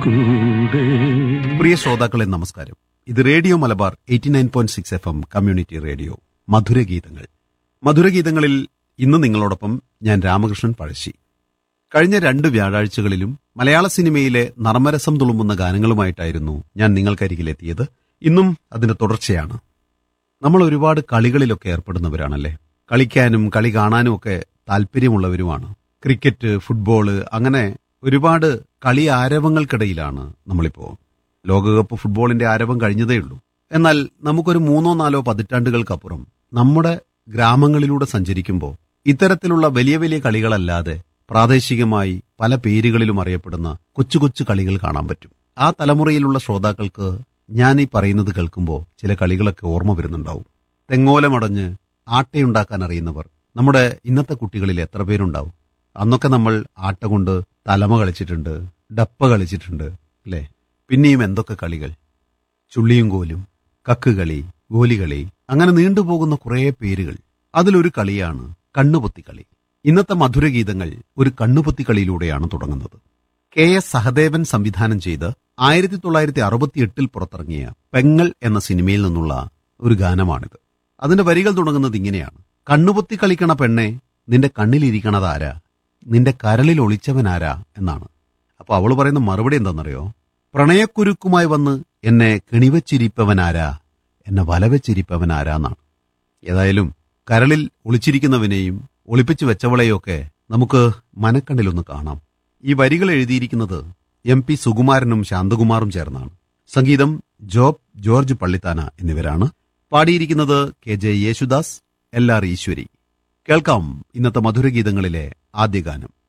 കൂടെ പ്രിയ ശ്രോതാക്കളെ നമസ്കാരം ഇത് radio Malabar eighty nine point six F M community radio മധുരഗീതങ്ങൾ മധുരഗീതങ്ങളിൽ ഇന്ന് നിങ്ങളോടൊപ്പം ഞാൻ രാമകൃഷ്ണൻ പഴശ്ശി കഴിഞ്ഞ രണ്ട് വ്യാഴാഴ്ചകളിലും മലയാള സിനിമയിലെ നർമ്മരസം തുളുമ്പുന്ന ഗാനങ്ങളുമായിട്ടായിരുന്നു ഞാൻ നിങ്ങൾക്കരികിലെത്തിയത് ഇന്നും അതിന്റെ തുടർച്ചയാണ് നമ്മൾ ഒരുപാട് കളികളിലൊക്കെ ഏർപ്പെടുന്നവരാണല്ലേ കളിക്കാനും കളി കാണാനും ഒക്കെ താല്പര്യമുള്ളവരുമാണ് ക്രിക്കറ്റ് ഫുട്ബോള് അങ്ങനെ ഒരുപാട് കളി ആരവങ്ങൾക്കിടയിലാണ് നമ്മളിപ്പോ ലോകകപ്പ് ഫുട്ബോളിന്റെ ആരവം കഴിഞ്ഞതേ ഉള്ളൂ എന്നാൽ നമുക്കൊരു മൂന്നോ നാലോ പതിറ്റാണ്ടുകൾക്കപ്പുറം നമ്മുടെ ഗ്രാമങ്ങളിലൂടെ സഞ്ചരിക്കുമ്പോൾ ഇത്തരത്തിലുള്ള വലിയ വലിയ കളികളല്ലാതെ പ്രാദേശികമായി പല പേരുകളിലും അറിയപ്പെടുന്ന കൊച്ചു കൊച്ചു കളികൾ കാണാൻ പറ്റും ആ തലമുറയിലുള്ള ശ്രോതാക്കൾക്ക് ഞാൻ ഈ പറയുന്നത് കേൾക്കുമ്പോൾ ചില കളികളൊക്കെ ഓർമ്മ വരുന്നുണ്ടാവും തെങ്ങോലമടഞ്ഞ് ആട്ടയുണ്ടാക്കാൻ അറിയുന്നവർ നമ്മുടെ ഇന്നത്തെ കുട്ടികളിൽ എത്ര പേരുണ്ടാവും അന്നൊക്കെ നമ്മൾ ആട്ട കൊണ്ട് തലമ കളിച്ചിട്ടുണ്ട് ഡപ്പ കളിച്ചിട്ടുണ്ട് അല്ലേ പിന്നെയും എന്തൊക്കെ കളികൾ ചുള്ളിയും കോലും കക്കുകളി ഗോലികളി അങ്ങനെ നീണ്ടുപോകുന്ന കുറേ പേരുകൾ അതിലൊരു കളിയാണ് കണ്ണുപൊത്തിക്കളി ഇന്നത്തെ മധുരഗീതങ്ങൾ ഒരു കണ്ണുപൊത്തിക്കളിയിലൂടെയാണ് തുടങ്ങുന്നത് കെ എസ് സഹദേവൻ സംവിധാനം ചെയ്ത് ആയിരത്തി തൊള്ളായിരത്തി അറുപത്തിയെട്ടിൽ പുറത്തിറങ്ങിയ പെങ്ങൾ എന്ന സിനിമയിൽ നിന്നുള്ള ഒരു ഗാനമാണിത് അതിന്റെ വരികൾ തുടങ്ങുന്നത് ഇങ്ങനെയാണ് കണ്ണുപൊത്തി കളിക്കണ പെണ്ണെ നിന്റെ കണ്ണിലിരിക്കണതാരാ നിന്റെ കരളിൽ ഒളിച്ചവനാരാ എന്നാണ് അപ്പൊ അവള് പറയുന്ന മറുപടി എന്താണെന്നറിയോ പ്രണയക്കുരുക്കുമായി വന്ന് എന്നെ കെണിവച്ചിരിപ്പവനാരാ എന്നെ വലവച്ചിരിപ്പവനാരാ എന്നാണ് ഏതായാലും കരളിൽ ഒളിച്ചിരിക്കുന്നവനെയും ഒളിപ്പിച്ചു വെച്ചവളെയൊക്കെ നമുക്ക് മനക്കണ്ണിലൊന്ന് കാണാം ഈ വരികൾ എഴുതിയിരിക്കുന്നത് എം പി സുകുമാരനും ശാന്തകുമാറും ചേർന്നാണ് സംഗീതം ജോബ് ജോർജ് പള്ളിത്താന എന്നിവരാണ് പാടിയിരിക്കുന്നത് കെ ജെ യേശുദാസ് എൽ ആർ ഈശ്വരി കേൾക്കാം ഇന്നത്തെ മധുരഗീതങ്ങളിലെ ആദ്യ ഗാനം